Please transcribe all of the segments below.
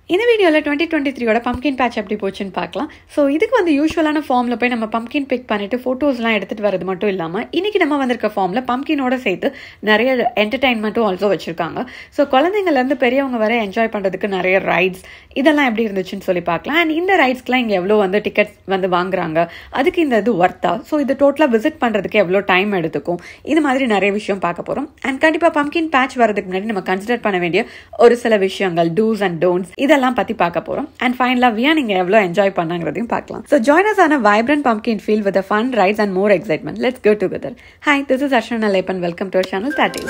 இந்த வீடியோவில் twenty twenty த்ரீயோட பம்கின் பேட்ச் எப்படி போச்சுன்னு பார்க்கலாம் ஸோ இதுக்கு வந்து யூஸ்வலான ஃபார்மில் போய் நம்ம பம்கின் பிக் பண்ணிட்டு ஃபோட்டோஸ்லாம் எடுத்துகிட்டு வரது மட்டும் இல்லாமல் இன்றைக்கி நம்ம வந்திருக்க ஃபார்மில் பம்கினோட சேர்த்து நிறைய என்டர்டைன்மெண்ட்டும் ஆல்சோ வச்சுருக்காங்க ஸோ குழந்தைங்கள்லேருந்து பெரியவங்க வரை என்ஜாய் பண்ணுறதுக்கு நிறைய ரைட்ஸ் இதெல்லாம் எப்படி இருந்துச்சுன்னு சொல்லி பார்க்கலாம் அண்ட் இந்த ரைட்ஸ்க்குலாம் இங்கே எவ்வளோ வந்து டிக்கெட்ஸ் வந்து வாங்குறாங்க அதுக்கு இந்த இது ஒர்த்தா ஸோ இது டோட்டலாக விசிட் பண்ணுறதுக்கு எவ்வளோ டைம் எடுத்துக்கும் இது மாதிரி நிறைய விஷயம் பார்க்க போகிறோம் அண்ட் கண்டிப்பாக பம்கின் பேட்ச் வரதுக்கு முன்னாடி நம்ம கன்சிடர் பண்ண வேண்டிய ஒரு சில விஷயங்கள் டூஸ் அண்ட் டோன்ட்ஸ் இதெல்லாம் பற்றி பார்க்க போகிறோம் அண்ட் ஃபைனலாக வியா நீங்கள் எவ்வளோ என்ஜாய் பண்ணாங்கிறதையும் பார்க்கலாம் ஸோ ஜாயின் ஆன vibrant pumpkin feel with fun rides and more excitement let's go together hi this is Arshana லேப்பன் வெல்கம் டு அவர் சேனல் தேட்டில்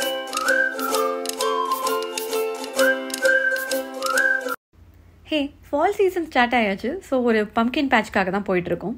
ஹே ஃபால் சீசன் ஸ்டார்ட் ஆயாச்சு ஸோ ஒரு பம்கின் பேட்ச்க்காக தான் போயிட்டுருக்கோம்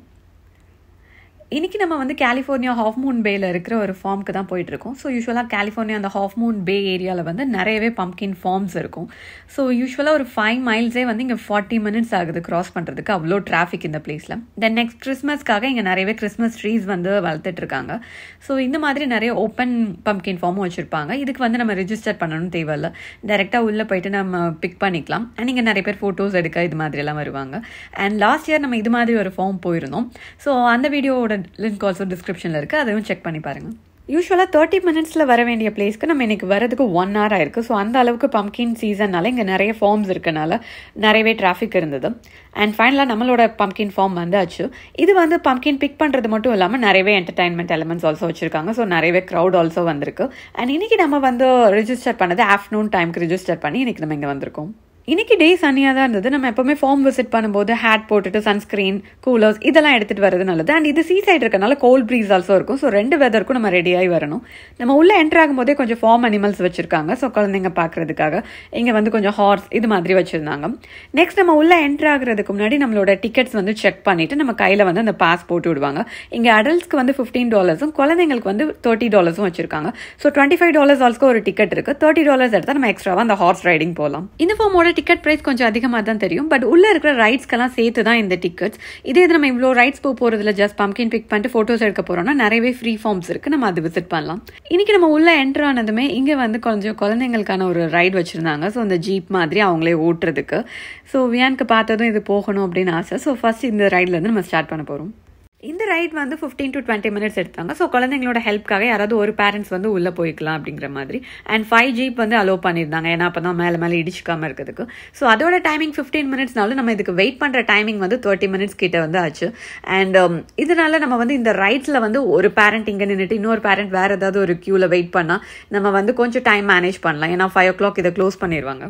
இன்றைக்கி நம்ம வந்து கலிஃபோர்னியா ஹாஃப் மூன் பேயில் இருக்கிற ஒரு ஃபார்முக்கு தான் போயிட்டுருக்கோம் ஸோ யூஸ்வலாக கலிஃபோர்னியா அந்த ஹாஃப் மூன் பே ஏரியாவில் வந்து நிறையவே பம்கின் ஃபார்ம்ஸ் இருக்கும் ஸோ யூஸ்வலாக ஒரு ஃபைவ் மைல்ஸே வந்து இங்கே ஃபார்ட்டி மினிட்ஸ் ஆகுது கிராஸ் பண்ணுறதுக்கு அவ்வளோ டிராஃபிக் இந்த பிளேஸில் தென் நெக்ஸ்ட் கிறிஸ்மஸ்க்காக இங்கே நிறையவே கிறிஸ்மஸ் ட்ரீஸ் வந்து வளர்த்துட்ருக்காங்க ஸோ இந்த மாதிரி நிறைய ஓப்பன் பம்கின் ஃபார்மும் வச்சுருப்பாங்க இதுக்கு வந்து நம்ம ரிஜிஸ்டர் பண்ணணும்னு தேவையில்ல டேரெக்டாக உள்ளே போயிட்டு நம்ம பிக் பண்ணிக்கலாம் அண்ட் இங்கே நிறைய பேர் ஃபோட்டோஸ் எடுக்க இது மாதிரியெல்லாம் வருவாங்க அண்ட் லாஸ்ட் இயர் நம்ம இது மாதிரி ஒரு ஃபார்ம் போயிருந்தோம் ஸோ அந்த வீடியோவோட லிங்க் ஆல்சோ டிஸ்கிரிப்ஷனில் இருக்குது அதையும் செக் பண்ணி பாருங்கள் யூஸ்வலாக தேர்ட்டி மினிட்ஸில் வர வேண்டிய பிளேஸ்க்கு நம்ம இன்றைக்கி வரதுக்கு ஒன் ஹவர் ஆயிருக்கு ஸோ அந்த அளவுக்கு பம்கின் சீசன்னால இங்கே நிறைய ஃபார்ம்ஸ் இருக்கனால நிறையவே டிராஃபிக் இருந்தது அண்ட் ஃபைனலாக நம்மளோட பம்கின் ஃபார்ம் வந்தாச்சு இது வந்து பம்கின் பிக் பண்ணுறது மட்டும் இல்லாமல் நிறையவே என்டர்டைன்மெண்ட் எலமெண்ட்ஸ் ஆல்சோ வச்சுருக்காங்க ஸோ நிறையவே க்ரௌட் ஆல்சோ வந்திருக்கு அண்ட் இன்றைக்கி நம்ம வந்து ரிஜிஸ்டர் பண்ணது ஆஃப்டர்நூன் டைமுக்கு ரிஜிஸ்டர் பண்ணி இன்றைக்கி நம்ம இங்கே வந்திருக்கோம் இன்னைக்கு டே சன்னியாக தான் இருந்தது நம்ம எப்போவுமே ஃபார்ம் விசிட் பண்ணும்போது ஹேட் போட்டுட்டு சன்ஸ்க்ரீன் கூலர்ஸ் இதெல்லாம் எடுத்துகிட்டு வரது நல்லது அண்ட் இது சீ சைடு இருக்கனால கோல்ட் ப்ரீஸ் ஆல்சோ இருக்கும் ஸோ ரெண்டு வெதருக்கும் நம்ம ரெடியாகி வரணும் நம்ம உள்ளே என்டர் ஆகும்போதே கொஞ்சம் ஃபார்ம் அனிமல்ஸ் வச்சுருக்காங்க ஸோ குழந்தைங்க பார்க்குறதுக்காக இங்கே வந்து கொஞ்சம் ஹார்ஸ் இது மாதிரி வச்சுருந்தாங்க நெக்ஸ்ட் நம்ம உள்ளே என்டர் ஆகுறதுக்கு முன்னாடி நம்மளோட டிக்கெட்ஸ் வந்து செக் பண்ணிவிட்டு நம்ம கையில் வந்து அந்த பாஸ் போட்டு விடுவாங்க இங்கே அடல்ட்ஸ்க்கு வந்து ஃபிஃப்டீன் டாலர்ஸும் குழந்தைங்களுக்கு வந்து தேர்ட்டி டாலர்ஸும் வச்சிருக்காங்க so twenty five dollars also ஒரு டிக்கெட் இருக்குது தேர்ட்டி டாலர்ஸ் எடுத்தால் நம்ம எக்ஸ்ட்ராவாக அந்த ஹார்ஸ் ரைடிங் போகலாம் இந்த ஃபார்மோட டிக்கெட் ப்ரைஸ் கொஞ்சம் அதிகமாக தான் தெரியும் பட் உள்ளே இருக்கிற ரைட்ஸ்க்கெல்லாம் சேர்த்து தான் இந்த டிக்கெட்ஸ் இதே இது நம்ம இவ்வளோ ரைட்ஸ் போக போகிறதுல ஜஸ்ட் பம்கின் பிக் பண்ணிட்டு ஃபோட்டோஸ் எடுக்க போகிறோம்னா நிறையவே ஃப்ரீ ஃபார்ம்ஸ் இருக்குது நம்ம அது விசிட் பண்ணலாம் இன்றைக்கி நம்ம உள்ளே என்ட்ரு ஆனதுமே இங்கே வந்து கொஞ்சம் குழந்தைங்களுக்கான ஒரு ரைட் வச்சுருந்தாங்க ஸோ அந்த ஜீப் மாதிரி அவங்களே ஓட்டுறதுக்கு ஸோ வியானுக்கு பார்த்ததும் இது போகணும் அப்படின்னு ஆசை ஸோ ஃபஸ்ட் இந்த ரைட்லேருந்து நம்ம ஸ்டார்ட் பண்ண போகிறோம் இந்த ரைட் வந்து ஃபிஃப்டீன் டு டுவெண்ட்டி மினிட்ஸ் எடுத்தாங்க ஸோ குழந்தைங்களோட ஹெல்ப்காக யாராவது ஒரு பேரண்ட்ஸ் வந்து உள்ளே போய்க்கலாம் அப்படிங்கிற மாதிரி அண்ட் ஃபைவ் ஜீப் வந்து அலோவ் பண்ணியிருந்தாங்க ஏன்னா அப்போ தான் மேலே மேலே இடிச்சிக்காமல் இருக்கிறதுக்கு ஸோ அதோட டைமிங் ஃபிஃப்டீன் மினிட்ஸ்னாலும் நம்ம இதுக்கு வெயிட் பண்ணுற டைமிங் வந்து தேர்ட்டி மினிட்ஸ் கிட்ட வந்து ஆச்சு அண்ட் இதனால நம்ம வந்து இந்த ரைட்ஸில் வந்து ஒரு பேரண்ட் இங்கே நின்றுட்டு இன்னொரு பேரண்ட் வேறு ஏதாவது ஒரு க்யூவில் வெயிட் பண்ணால் நம்ம வந்து கொஞ்சம் டைம் மேனேஜ் பண்ணலாம் ஏன்னா ஃபைவ் ஓ கிளாக் இதை க்ளோஸ் பண்ணிடுவாங்க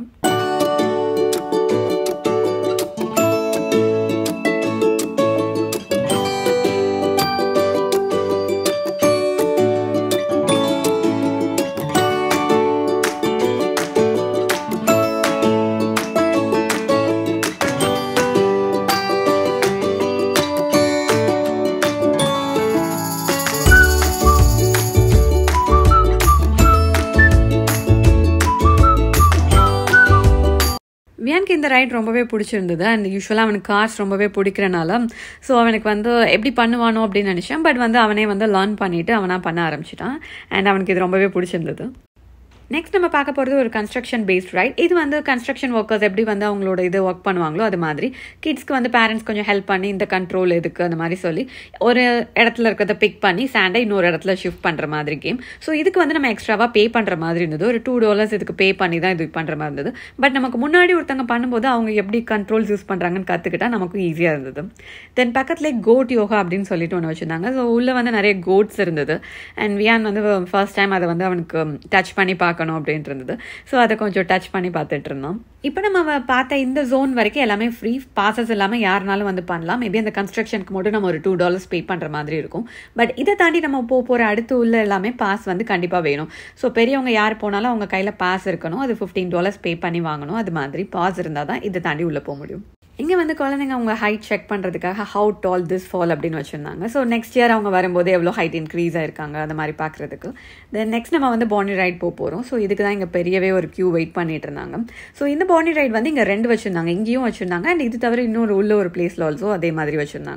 வியானுக்கு இந்த ரைட் ரொம்பவே பிடிச்சிருந்தது அண்ட் யூஸ்வலாக அவனுக்கு கார்ஸ் ரொம்பவே பிடிக்கிறனால ஸோ அவனுக்கு வந்து எப்படி பண்ணுவானோ அப்படின்னு நினச்சேன் பட் வந்து அவனே வந்து லேர்ன் பண்ணிவிட்டு அவனாக பண்ண ஆரம்பிச்சிட்டான் அண்ட் அவனுக்கு இது ரொம்பவே பிடிச்சிருந்தது நெக்ஸ்ட் நம்ம பார்க்க போகிறது ஒரு கன்ஸ்ட்ரக்ஷன் பேஸ்ட் ரைட் இது வந்து கன்ஸ்ட்ரக்ஷன் ஒர்க்கர்ஸ் எப்படி வந்து அவங்களோட இது ஒர்க் பண்ணுவாங்களோ அது மாதிரி கிட்ஸ்க்கு வந்து பேரண்ட்ஸ் கொஞ்சம் ஹெல்ப் பண்ணி இந்த கண்ட்ரோல் எதுக்கு அந்த மாதிரி சொல்லி ஒரு இடத்துல இருக்கிறத பிக் பண்ணி சாண்டை இன்னொரு இடத்துல ஷிஃப்ட் பண்ணுற மாதிரி கேம் ஸோ இதுக்கு வந்து நம்ம எக்ஸ்ட்ராவாக பே பண்ணுற மாதிரி இருந்தது ஒரு டூ டாலர்ஸ் இதுக்கு பே பண்ணி தான் இது பண்ணுற மாதிரி இருந்தது பட் நமக்கு முன்னாடி ஒருத்தவங்க பண்ணும்போது அவங்க எப்படி கண்ட்ரோல்ஸ் யூஸ் பண்ணுறாங்கன்னு கற்றுக்கிட்டா நமக்கும் ஈஸியாக இருந்தது தென் பக்கத்துலேயே கோட் யோகா அப்படின்னு சொல்லிட்டு ஒன்று வச்சுருந்தாங்க ஸோ உள்ளே வந்து நிறைய கோட்ஸ் இருந்தது அண்ட் வியான் வந்து ஃபர்ஸ்ட் டைம் அதை வந்து அவனுக்கு டச் பண்ணி பார்க்க பார்க்கணும் அப்படின்ட்டு இருந்தது ஸோ அதை கொஞ்சம் டச் பண்ணி பார்த்துட்டு இருந்தோம் இப்போ நம்ம பார்த்த இந்த ஜோன் வரைக்கும் எல்லாமே ஃப்ரீ பாசஸ் இல்லாமல் யாருனாலும் வந்து பண்ணலாம் மேபி அந்த கன்ஸ்ட்ரக்ஷனுக்கு மட்டும் நம்ம ஒரு டூ டாலர்ஸ் பே பண்ணுற மாதிரி இருக்கும் பட் இதை தாண்டி நம்ம போக போகிற அடுத்து உள்ள எல்லாமே பாஸ் வந்து கண்டிப்பாக வேணும் ஸோ பெரியவங்க யார் போனாலும் அவங்க கையில் பாஸ் இருக்கணும் அது ஃபிஃப்டீன் டாலர்ஸ் பே பண்ணி வாங்கணும் அது மாதிரி பாஸ் இருந்தால் தான் இதை தாண்டி உள்ளே போக முடியும் இங்கே வந்து குழந்தைங்க அவங்க ஹைட் செக் பண்ணுறதுக்காக ஹவு டால் திஸ் ஃபால் அப்படின்னு வச்சுருந்தாங்க ஸோ நெக்ஸ்ட் இயர் அவங்க வரும்போது எவ்வளோ ஹைட் இன்க்ரீஸ் ஆயிருக்காங்க அந்த மாதிரி பார்க்குறதுக்கு தென் நெக்ஸ்ட் நம்ம வந்து பாண்டி ரைட் போக போகிறோம் ஸோ இதுக்கு தான் இங்கே பெரியவே ஒரு க்யூ வெயிட் பண்ணிட்டு இருந்தாங்க ஸோ இந்த பாண்டி ரைட் வந்து இங்கே ரெண்டு வச்சுருந்தாங்க இங்கேயும் வச்சுருந்தாங்க அண்ட் இது தவிர இன்னொரு உள்ள ஒரு பிளேஸில் ஆல்சோ அதே மாதிரி வச்சுருந்தாங்க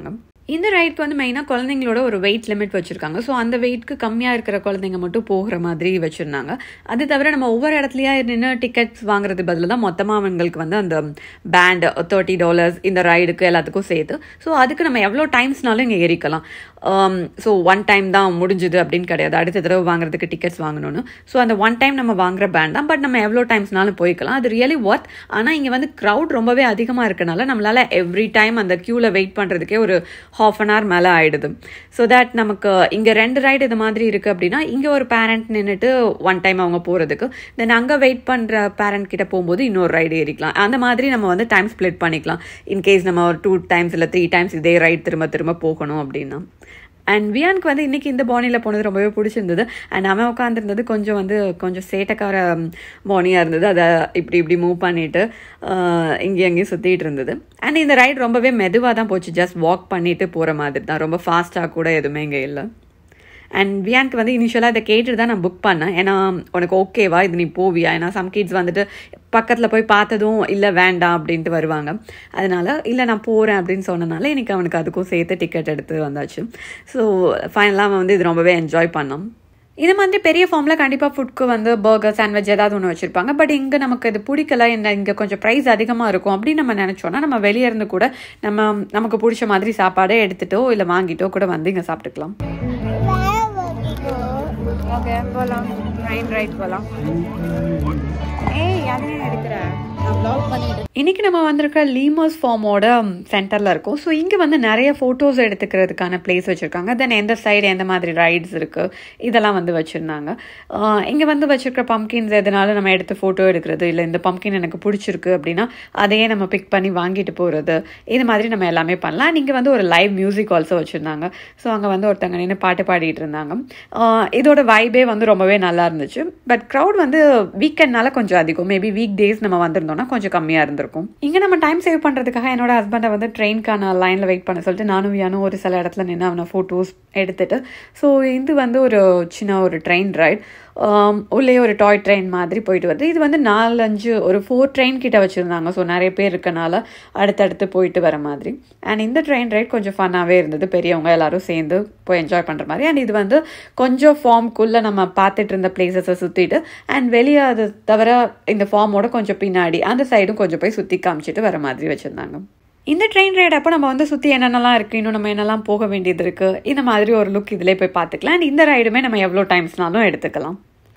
இந்த ரைட்க்கு வந்து மெயினாக குழந்தைங்களோட ஒரு வெயிட் லிமிட் வச்சுருக்காங்க ஸோ அந்த வெயிட்க்கு கம்மியாக இருக்கிற குழந்தைங்க மட்டும் போகிற மாதிரி வச்சுருந்தாங்க அது தவிர நம்ம ஒவ்வொரு இடத்துலையா நின்று டிக்கெட்ஸ் வாங்குறது பதில் தான் மொத்தமாக அவங்களுக்கு வந்து அந்த பேண்ட் தேர்ட்டி டாலர்ஸ் இந்த ரைடுக்கு எல்லாத்துக்கும் சேர்த்து ஸோ அதுக்கு நம்ம எவ்வளோ டைம்ஸ்னாலும் இங்கே ஏறிக்கலாம் ஸோ ஒன் டைம் தான் முடிஞ்சுது அப்படின்னு கிடையாது அடுத்த தடவை வாங்குறதுக்கு டிக்கெட்ஸ் வாங்கணும்னு ஸோ அந்த ஒன் டைம் நம்ம வாங்குற பேண்ட் தான் பட் நம்ம எவ்வளோ டைம்ஸ்னாலும் போய்க்கலாம் அது ரியலி ஒர்த் ஆனால் இங்கே வந்து க்ரௌட் ரொம்பவே அதிகமாக இருக்கனால நம்மளால் எவ்ரி டைம் அந்த க்யூவில் வெயிட் பண்ணுறதுக்கே ஒரு ஹாஃப் அன் ஹவர் மேலே ஆகிடுது ஸோ தட் நமக்கு இங்கே ரெண்டு ரைடு இது மாதிரி இருக்குது அப்படின்னா இங்கே ஒரு பேரண்ட் நின்றுட்டு ஒன் டைம் அவங்க போகிறதுக்கு தென் அங்கே வெயிட் பண்ணுற பேரண்ட் கிட்ட போகும்போது இன்னொரு ரைடு ஏறிக்கலாம் அந்த மாதிரி நம்ம வந்து டைம் ஸ்ப்ளிட் பண்ணிக்கலாம் இன்கேஸ் நம்ம ஒரு டூ டைம்ஸ் இல்லை த்ரீ டைம்ஸ் இதே ரைட் திரும்ப திரும்ப போகணும் அப்படின்னா அண்ட் வியானுக்கு வந்து இன்றைக்கி இந்த பானியில் போனது ரொம்பவே பிடிச்சிருந்தது அண்ட் அவன் உட்காந்துருந்தது கொஞ்சம் வந்து கொஞ்சம் சேட்டக்கார பானியாக இருந்தது அதை இப்படி இப்படி மூவ் பண்ணிவிட்டு இங்கேயும் அங்கேயும் சுற்றிட்டு இருந்தது அண்ட் இந்த ரைட் ரொம்பவே மெதுவாக தான் போச்சு ஜஸ்ட் வாக் பண்ணிட்டு போகிற மாதிரி தான் ரொம்ப ஃபாஸ்ட்டாக கூட எதுவுமே இங்கே இல்லை அண்ட் வியானுக்கு வந்து இனிஷியலாக இதை கேட்டுட்டு தான் நான் புக் பண்ணேன் ஏன்னா உனக்கு ஓகேவா இது நீ போவியா ஏன்னா சம் கிட்ஸ் வந்துட்டு பக்கத்தில் போய் பார்த்ததும் இல்லை வேண்டாம் அப்படின்ட்டு வருவாங்க அதனால இல்லை நான் போகிறேன் அப்படின்னு சொன்னனால இன்னைக்கு அவனுக்கு அதுக்கும் சேர்த்து டிக்கெட் எடுத்து வந்தாச்சு ஸோ ஃபைனலாக அவன் வந்து இது ரொம்பவே என்ஜாய் பண்ணான் இது மாதிரி பெரிய ஃபார்மில் கண்டிப்பாக ஃபுட்க்கு வந்து பர்கர் சாண்ட்விச் ஏதாவது ஒன்று வச்சுருப்பாங்க பட் இங்கே நமக்கு இது பிடிக்கல இந்த இங்கே கொஞ்சம் ப்ரைஸ் அதிகமாக இருக்கும் அப்படின்னு நம்ம நினச்சோன்னா நம்ம வெளியே இருந்து கூட நம்ம நமக்கு பிடிச்ச மாதிரி சாப்பாடே எடுத்துட்டோ இல்லை வாங்கிட்டோ கூட வந்து இங்கே சாப்பிட்டுக்கலாம் ஓகே போகலாம் ட்ரெயின் ரைட் போகலாம் ஏய் அதையும் எடுக்கிற இன்னைக்கு நம்ம வந்திருக்க லீமர்ஸ் ஃபார்மோட சென்டரில் இருக்கும் ஸோ இங்கே வந்து நிறைய ஃபோட்டோஸ் எடுத்துக்கிறதுக்கான பிளேஸ் வச்சுருக்காங்க தென் எந்த சைடு எந்த மாதிரி ரைட்ஸ் இருக்குது இதெல்லாம் வந்து வச்சுருந்தாங்க இங்கே வந்து வச்சுருக்க பம்கின்ஸ் எதனால நம்ம எடுத்து ஃபோட்டோ எடுக்கிறது இல்லை இந்த பம்கின் எனக்கு பிடிச்சிருக்கு அப்படின்னா அதையே நம்ம பிக் பண்ணி வாங்கிட்டு போகிறது இது மாதிரி நம்ம எல்லாமே பண்ணலாம் இங்கே வந்து ஒரு லைவ் மியூசிக் ஆல்சோ வச்சுருந்தாங்க ஸோ அங்கே வந்து ஒருத்தங்க நின்று பாட்டு பாடிட்டு இருந்தாங்க இதோட வைபே வந்து ரொம்பவே நல்லா இருந்துச்சு பட் க்ரௌட் வந்து வீக்கெண்ட்னால கொஞ்சம் அதிகம் மேபி வீக் டேஸ் நம்ம வந்திருந்தோம்னா கொஞ்சம் கம்மியாக இருந்திருக்கும் இங்கே நம்ம டைம் சேவ் பண்ணுறதுக்காக என்னோட ஹஸ்பண்டை வந்து ட்ரெயின்க்கான லைனில் வெயிட் பண்ண சொல்லிட்டு நானும் வியானும் ஒரு சில இடத்துல நின்று அவனை ஃபோட்டோஸ் எடுத்துட்டு ஸோ இது வந்து ஒரு சின்ன ஒரு ட்ரெயின் ரைட் உள்ளே ஒரு டாய் ட்ரெயின் மாதிரி போயிட்டு வருது இது வந்து நாலஞ்சு ஒரு ஃபோர் ட்ரெயின் கிட்ட வச்சுருந்தாங்க ஸோ நிறைய பேர் இருக்கனால அடுத்தடுத்து போயிட்டு வர மாதிரி அண்ட் இந்த ட்ரெயின் ரைட் கொஞ்சம் ஃபன்னாகவே இருந்தது பெரியவங்க எல்லாரும் சேர்ந்து போய் என்ஜாய் பண்ணுற மாதிரி அண்ட் இது வந்து கொஞ்சம் ஃபார்ம்குள்ளே நம்ம பார்த்துட்டு இருந்த பிளேசஸை சுற்றிட்டு அண்ட் வெளியே அது தவிர இந்த ஃபார்மோட கொஞ்சம் பின்னாடி அந்த சைடும் கொஞ்சம் போய் சுற்றி காமிச்சிட்டு வர மாதிரி வச்சுருந்தாங்க இந்த ட்ரெயின் ரைட் அப்போ நம்ம வந்து சுற்றி என்னென்னலாம் இருக்குது இன்னும் நம்ம என்னெல்லாம் போக வேண்டியது இருக்குது இந்த மாதிரி ஒரு லுக் இதிலே போய் பார்த்துக்கலாம் அண்ட் இந்த ரைடுமே நம்ம எவ்வளோ டைம்ஸ்னாலும் எடுத்துக்கலாம்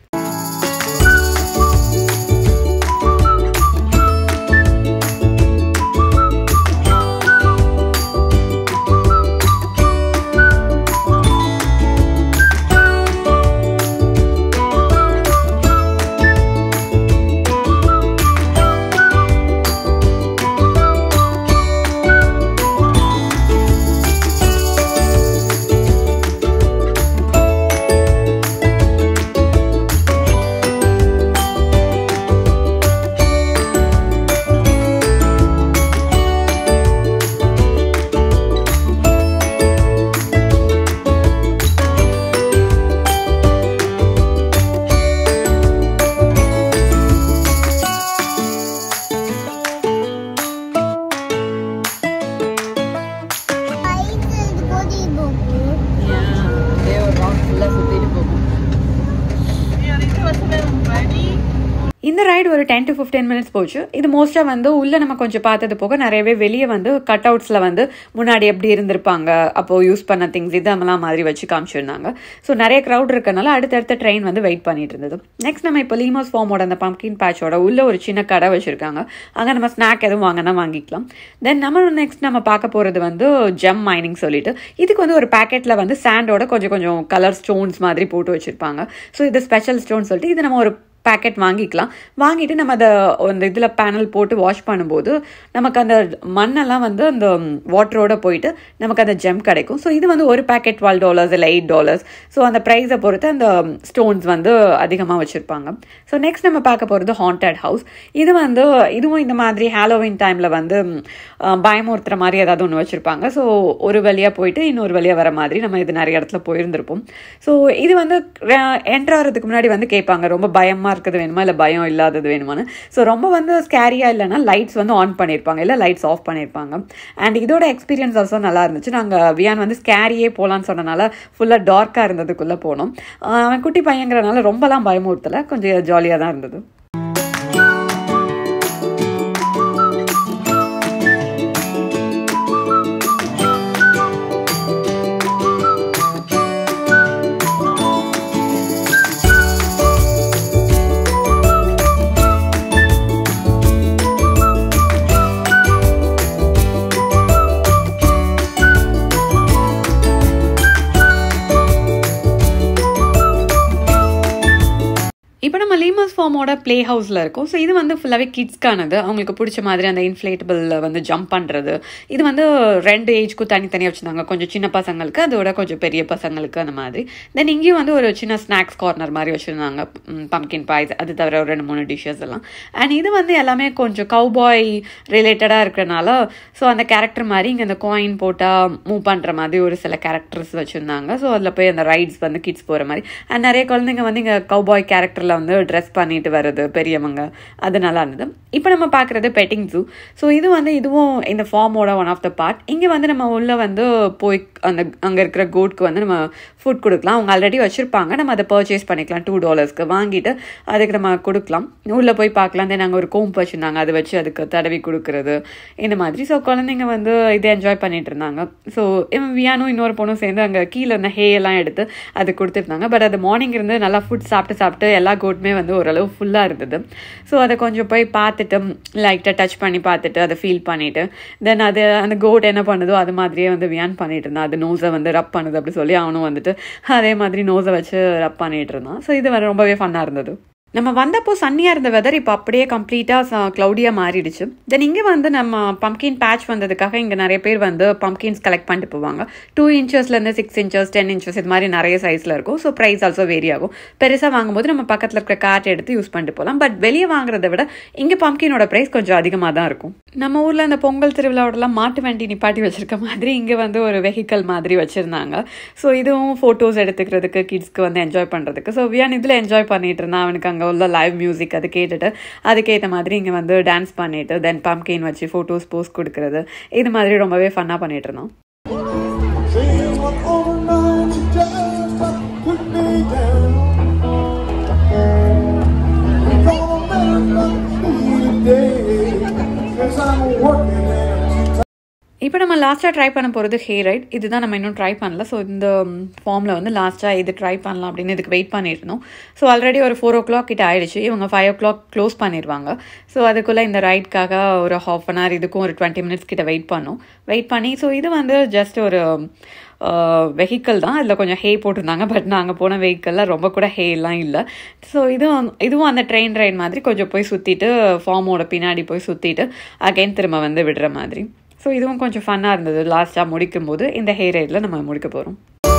இந்த ரைடு ஒரு டென் டு ஃபிஃப்டீன் மினிட்ஸ் போச்சு இது மோஸ்ட்டாக வந்து உள்ளே நம்ம கொஞ்சம் பார்த்தது போக நிறையவே வெளியே வந்து கட் அவுட்ஸில் வந்து முன்னாடி எப்படி இருந்திருப்பாங்க அப்போது யூஸ் பண்ண திங்ஸ் இதெல்லாம் மாதிரி வச்சு காமிச்சிருந்தாங்க ஸோ நிறைய க்ரௌட் இருக்கனால அடுத்தடுத்த ட்ரெயின் வந்து வெயிட் பண்ணிட்டு இருந்தது நெக்ஸ்ட் நம்ம இப்போ லீமோஸ் ஃபார்மோட அந்த பம்கின் பேட்சோட உள்ள ஒரு சின்ன கடை வச்சுருக்காங்க அங்கே நம்ம ஸ்நாக் எதுவும் வாங்கினா வாங்கிக்கலாம் தென் நம்ம நெக்ஸ்ட் நம்ம பார்க்க போகிறது வந்து ஜெம் மைனிங் சொல்லிட்டு இதுக்கு வந்து ஒரு பேக்கெட்டில் வந்து சாண்டோட கொஞ்சம் கொஞ்சம் கலர் ஸ்டோன்ஸ் மாதிரி போட்டு வச்சுருப்பாங்க ஸோ இது ஸ்பெஷல் ஸ்டோன் சொல்லிட்டு இது நம்ம ஒரு பேக்கெட் வாங்கிக்கலாம் வாங்கிட்டு நம்ம அதை அந்த இதில் பேனல் போட்டு வாஷ் பண்ணும்போது நமக்கு அந்த மண்ணெல்லாம் வந்து அந்த வாட்டரோட போயிட்டு நமக்கு அந்த ஜெம் கிடைக்கும் ஸோ இது வந்து ஒரு பேக்கெட் டுவெல் டாலர்ஸ் இல்லை எயிட் டாலர்ஸ் ஸோ அந்த ப்ரைஸை பொறுத்து அந்த ஸ்டோன்ஸ் வந்து அதிகமாக வச்சுருப்பாங்க ஸோ நெக்ஸ்ட் நம்ம பார்க்க போகிறது ஹாண்டட் ஹவுஸ் இது வந்து இதுவும் இந்த மாதிரி ஹாலோவின் டைமில் வந்து பயமுறுத்துற மாதிரி ஏதாவது ஒன்று வச்சுருப்பாங்க ஸோ ஒரு வழியாக போயிட்டு இன்னொரு வழியாக வர மாதிரி நம்ம இது நிறைய இடத்துல போயிருந்திருப்போம் ஸோ இது வந்து என்ட்ரு ஆகிறதுக்கு முன்னாடி வந்து கேட்பாங்க ரொம்ப பயமாக பயமாக இருக்கிறது வேணுமா இல்லை பயம் இல்லாதது வேணுமான்னு ஸோ ரொம்ப வந்து ஸ்கேரியாக இல்லைன்னா லைட்ஸ் வந்து ஆன் பண்ணியிருப்பாங்க இல்லை லைட்ஸ் ஆஃப் பண்ணியிருப்பாங்க அண்ட் இதோட எக்ஸ்பீரியன்ஸ் ஆல்சோ நல்லா இருந்துச்சு நாங்கள் வியான் வந்து ஸ்கேரியே போகலான்னு சொன்னனால ஃபுல்லாக டார்க்காக இருந்ததுக்குள்ளே போனோம் ஆஹ் அவன் குட்டி பையங்கிறனால ரொம்பலாம் பயமுறுத்தலை கொஞ்சம் ஜாலியாக தான் இருந்தது இப்போ நம்ம லீமஸ் ஃபார்மோட ப்ளே ஹவுஸில் இருக்கோம் ஸோ இது வந்து ஃபுல்லாகவே கிட்ஸ்க்கானது அவங்களுக்கு பிடிச்ச மாதிரி அந்த இன்ஃப்ளேட்டபிளில் வந்து ஜம்ப் பண்ணுறது இது வந்து ரெண்டு ஏஜ்க்கும் தனித்தனியாக வச்சுருந்தாங்க கொஞ்சம் சின்ன பசங்களுக்கு அதோட கொஞ்சம் பெரிய பசங்களுக்கு அந்த மாதிரி தென் இங்கேயும் வந்து ஒரு சின்ன ஸ்நாக்ஸ் கார்னர் மாதிரி வச்சுருந்தாங்க பம்கின் பாய்ஸ் அது தவிர ஒரு ரெண்டு மூணு டிஷ்ஷஸ் எல்லாம் அண்ட் இது வந்து எல்லாமே கொஞ்சம் கவுபாய் ரிலேட்டடாக இருக்கிறனால ஸோ அந்த கேரக்டர் மாதிரி இங்கே அந்த காயின் போட்டால் மூவ் பண்ணுற மாதிரி ஒரு சில கேரக்டர்ஸ் வச்சுருந்தாங்க ஸோ அதில் போய் அந்த ரைட்ஸ் வந்து கிட்ஸ் போகிற மாதிரி அண்ட் நிறைய குழந்தைங்க வந்து இங்கே கவுபாய் கேரக்டரில் வந்து ட்ரெஸ் பண்ணிட்டு வருது பெரியவங்க அது நல்லா இருந்தது இப்போ நம்ம பார்க்குறது பெட்டிங் ஜூ ஸோ இது வந்து இதுவும் இந்த ஃபார்மோட ஒன் ஆஃப் த பார்ட் இங்கே வந்து நம்ம உள்ளே வந்து போய் அந்த அங்கே இருக்கிற கோட்க்கு வந்து நம்ம ஃபுட் கொடுக்கலாம் அவங்க ஆல்ரெடி வச்சுருப்பாங்க நம்ம அதை பர்ச்சேஸ் பண்ணிக்கலாம் டூ டாலர்ஸ்க்கு வாங்கிட்டு அதுக்கு நம்ம கொடுக்கலாம் உள்ளே போய் பார்க்கலாம் தென் அங்கே ஒரு கோம்பு வச்சுருந்தாங்க அதை வச்சு அதுக்கு தடவி கொடுக்குறது இந்த மாதிரி ஸோ குழந்தைங்க வந்து இதை என்ஜாய் பண்ணிட்டு இருந்தாங்க ஸோ வியானும் இன்னொரு பொண்ணும் சேர்ந்து அங்கே கீழே இருந்த ஹே எல்லாம் எடுத்து அது கொடுத்துருந்தாங்க பட் அது மார்னிங் இருந்து நல்லா ஃபுட் சாப்பிட்டு சாப்பிட்டு எல்லா கோட்டுமே வந்து ஓரளவு ஃபுல்லாக இருந்தது ஸோ அதை கொஞ்சம் போய் பார்த்துட்டு லைட்டாக டச் பண்ணி பார்த்துட்டு அதை ஃபீல் பண்ணிவிட்டு தென் அது அந்த கோட் என்ன பண்ணுதோ அது மாதிரியே வந்து வியான் பண்ணிட்டு இருந்தான் அது நோஸை வந்து ரப் பண்ணுது அப்படி சொல்லி அவனும் வந்துட்டு அதே மாதிரி நோஸை வச்சு ரப் பண்ணிட்டு இருந்தான் ஸோ இது வந்து ரொம்பவே ஃபன்னாக இருந்தது நம்ம வந்தப்போ சன்னியாக இருந்த வெதர் இப்போ அப்படியே கம்ப்ளீட்டாக க்ளவுடியாக மாறிடுச்சு தென் இங்கே வந்து நம்ம பம்கின் பேட்ச் வந்ததுக்காக இங்கே நிறைய பேர் வந்து பம்கின்ஸ் கலெக்ட் பண்ணிட்டு போவாங்க டூ இன்ச்சஸ்லேருந்து சிக்ஸ் இன்ச்சஸ் டென் இன்ச்சஸ் இது மாதிரி நிறைய சைஸில் இருக்கும் ஸோ ப்ரைஸ் ஆல்சோ வேரி ஆகும் பெருசாக வாங்கும்போது நம்ம பக்கத்தில் இருக்கிற கார்ட் எடுத்து யூஸ் பண்ணிட்டு போகலாம் பட் வெளியே வாங்குறத விட இங்கே பம்கினோட ப்ரைஸ் கொஞ்சம் அதிகமாக தான் இருக்கும் நம்ம ஊரில் இந்த பொங்கல் திருவிழாவோடலாம் மாட்டு வண்டி நிப்பாட்டி வச்சிருக்க மாதிரி இங்கே வந்து ஒரு வெஹிக்கல் மாதிரி வச்சுருந்தாங்க ஸோ இதுவும் ஃபோட்டோஸ் எடுத்துக்கிறதுக்கு கிட்ஸ்க்கு வந்து என்ஜாய் பண்ணுறதுக்கு ஸோ வியான் இதில் என்ஜாய் பண்ணிட்டு இருந்தான் அவனுக்கு அங்கே உள்ள லைவ் மியூசிக் அது கேட்டுட்டு அதுக்கேற்ற மாதிரி இங்கே வந்து டான்ஸ் பண்ணிட்டு தென் பம்கின் வச்சு ஃபோட்டோஸ் போஸ்ட் கொடுக்கறது இது மாதிரி ரொம்பவே ஃபன்னாக பண்ணிட்டு இருந்தோம் Saying what overnight you just put me down. We're gonna make me today, cause I'm working at you. இப்போ நம்ம லாஸ்ட்டாக ட்ரை பண்ண போகிறது ஹேர் ரைட் இதுதான் நம்ம இன்னும் ட்ரை பண்ணல ஸோ இந்த ஃபார்மில் வந்து லாஸ்ட்டாக இது ட்ரை பண்ணலாம் அப்படின்னு இதுக்கு வெயிட் பண்ணிட்டு இருந்தோம் ஸோ ஆல்ரெடி ஒரு ஃபோர் ஓ கிளாக் கிட்ட ஆயிடுச்சு இவங்க ஃபைவ் ஓ கிளாக் க்ளோஸ் பண்ணிடுவாங்க ஸோ அதுக்குள்ளே இந்த ரைட்காக ஒரு ஹாஃப் அன் ஹவர் இதுக்கும் ஒரு டுவெண்ட்டி மினிட்ஸ் கிட்ட வெயிட் பண்ணோம் வெயிட் பண்ணி ஸோ இது வந்து ஜஸ்ட் ஒரு வெஹிக்கிள் தான் அதில் கொஞ்சம் ஹே போட்டிருந்தாங்க பட் நாங்கள் போன வெஹிக்கிளில் ரொம்ப கூட ஹேலாம் இல்லை ஸோ இதுவும் இதுவும் அந்த ட்ரெயின் ரைட் மாதிரி கொஞ்சம் போய் சுற்றிட்டு ஃபார்மோட பின்னாடி போய் சுற்றிட்டு அகைன் திரும்ப வந்து விடுற மாதிரி ஸோ இதுவும் கொஞ்சம் ஃபன்னாக இருந்தது லாஸ்ட்டாக முடிக்கும் போது இந்த ஹேர் ரைடில் நம்ம முடிக்க போகிறோம்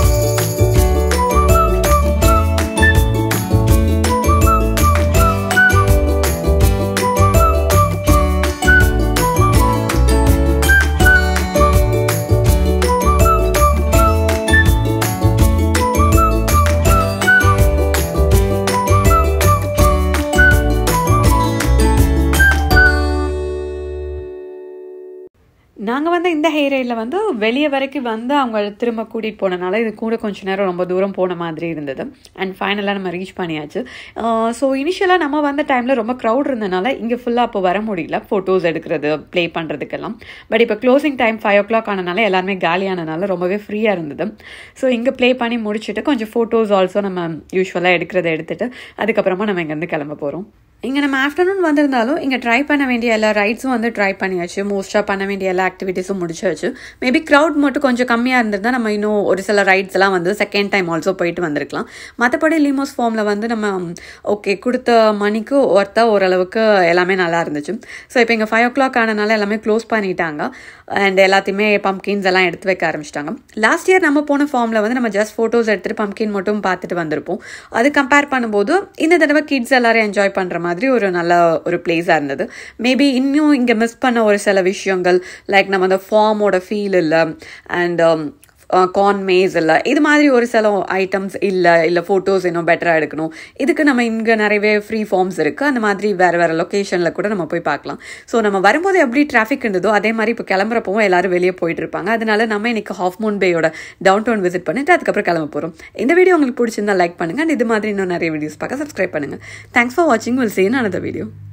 நாங்கள் வந்து இந்த ஹேர் ரைடில் வந்து வெளியே வரைக்கும் வந்து அவங்க திரும்ப கூட்டிகிட்டு போனனால இது கூட கொஞ்ச நேரம் ரொம்ப தூரம் போன மாதிரி இருந்தது அண்ட் ஃபைனலாக நம்ம ரீச் பண்ணியாச்சு ஸோ இனிஷியலாக நம்ம வந்த டைமில் ரொம்ப க்ரௌட் இருந்தனால இங்கே ஃபுல்லாக அப்போ வர முடியல ஃபோட்டோஸ் எடுக்கிறது ப்ளே பண்ணுறதுக்கெல்லாம் பட் இப்போ closing time five o'clock ஆனனால எல்லாருமே காலியானனால ரொம்பவே ஃப்ரீயாக இருந்தது ஸோ இங்கே ப்ளே பண்ணி முடிச்சுட்டு கொஞ்சம் ஃபோட்டோஸ் ஆல்சோ நம்ம யூஸ்வலாக எடுக்கிறத எடுத்துட்டு அதுக்கப்புறமா நம்ம இங்கேருந்து கிளம்ப போகிறோம் இங்கே நம்ம ஆஃப்டர்நூன் வந்திருந்தாலும் இங்கே ட்ரை பண்ண வேண்டிய எல்லா ரைட்ஸும் வந்து ட்ரை பண்ணியாச்சு மோஸ்ட்டாக பண்ண வேண்டிய எல்லா ஆக்டிவிட்டீஸும் முடிச்சாச்சு மேபி க்ரௌட் மட்டும் கொஞ்சம் கம்மியாக இருந்திருந்தால் நம்ம இன்னும் ஒரு சில ரைட்ஸ் எல்லாம் வந்து செகண்ட் டைம் ஆல்சோ போயிட்டு வந்திருக்கலாம் மற்றபடி லிமோஸ் ஃபார்மில் வந்து நம்ம ஓகே கொடுத்த மணிக்கு ஒர்த்தாக ஓரளவுக்கு எல்லாமே நல்லா இருந்துச்சு ஸோ இப்போ இங்கே ஃபைவ் ஓ கிளாக் ஆனனால எல்லாமே க்ளோஸ் பண்ணிட்டாங்க அண்ட் எல்லாத்தையுமே பம்கின்ஸ் எல்லாம் எடுத்து வைக்க ஆரம்பிச்சிட்டாங்க லாஸ்ட் இயர் நம்ம போன ஃபார்மில் வந்து நம்ம ஜஸ்ட் ஃபோட்டோஸ் எடுத்துகிட்டு பம்கின் மட்டும் பார்த்துட்டு வந்திருப்போம் அது கம்பேர் பண்ணும்போது இந்த தடவை கிட்ஸ் எல்லாரும் என்ஜாய் பண்ணுற மாதிரி ஒரு நல்ல ஒரு பிளேஸாக இருந்தது மேபி இன்னும் இங்கே மிஸ் பண்ண ஒரு சில விஷயங்கள் லைக் நம்ம அந்த ஃபார்மோட ஃபீல் இல்லை அண்ட் கார்ன் மேஸ் இல்லை இது மாதிரி ஒரு சில ஐட்டம்ஸ் இல்லை இல்லை ஃபோட்டோஸ் இன்னும் பெட்டராக எடுக்கணும் இதுக்கு நம்ம இங்கே நிறையவே ஃப்ரீ ஃபார்ம்ஸ் இருக்குது அந்த மாதிரி வேறு வேறு லொக்கேஷனில் கூட நம்ம போய் பார்க்கலாம் ஸோ நம்ம வரும்போது எப்படி டிராஃபிக் இருந்ததோ அதே மாதிரி இப்போ கிளம்புறப்பவும் எல்லாரும் வெளியே போயிட்டு இருப்பாங்க அதனால நம்ம இன்னைக்கு ஹாஃப் மூன் பேயோட டவுன் டவுன் விசிட் பண்ணிட்டு அதுக்கப்புறம் கிளம்ப போகிறோம் இந்த வீடியோ உங்களுக்கு பிடிச்சிருந்தா லைக் பண்ணுங்க and இது மாதிரி இன்னும் நிறைய வீடியோஸ் பார்க்க சப்ஸ்கிரைப் பண்ணுங்க தேங்க்ஸ் ஃபார் வாட்சிங் வில் சீன் another வீடியோ